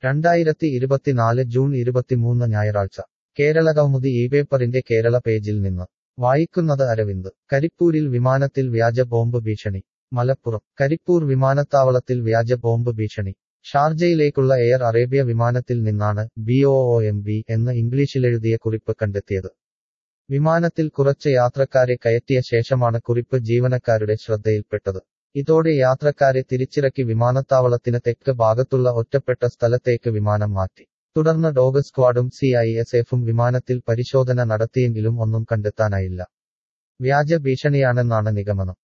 രണ്ടായിരത്തി ഇരുപത്തിനാല് ജൂൺ ഇരുപത്തിമൂന്ന് ഞായറാഴ്ച കേരള കൗമുദി ഈ പേപ്പറിന്റെ കേരള പേജിൽ നിന്ന് വായിക്കുന്നത് അരവിന്ദ് കരിപ്പൂരിൽ വിമാനത്തിൽ വ്യാജ ബോംബ് ഭീഷണി മലപ്പുറം കരിപ്പൂർ വിമാനത്താവളത്തിൽ വ്യാജ ബോംബ് ഭീഷണി ഷാർജയിലേക്കുള്ള എയർ അറേബ്യ വിമാനത്തിൽ നിന്നാണ് B O O M B എന്ന് ഇംഗ്ലീഷിലെഴുതിയ കുറിപ്പ് കണ്ടെത്തിയത് വിമാനത്തിൽ കുറച്ച് യാത്രക്കാരെ കയറ്റിയ ശേഷമാണ് കുറിപ്പ് ജീവനക്കാരുടെ ശ്രദ്ധയിൽപ്പെട്ടത് ഇതോടെ യാത്രക്കാരെ തിരിച്ചിറക്കി വിമാനത്താവളത്തിന് തെക്ക് ഭാഗത്തുള്ള ഒറ്റപ്പെട്ട സ്ഥലത്തേക്ക് വിമാനം മാറ്റി തുടർന്ന് ഡോഗ് സ്ക്വാഡും സി ഐ എസ് എഫും വിമാനത്തിൽ പരിശോധന നടത്തിയെങ്കിലും ഒന്നും കണ്ടെത്താനായില്ല വ്യാജ ഭീഷണിയാണെന്നാണ് നിഗമനം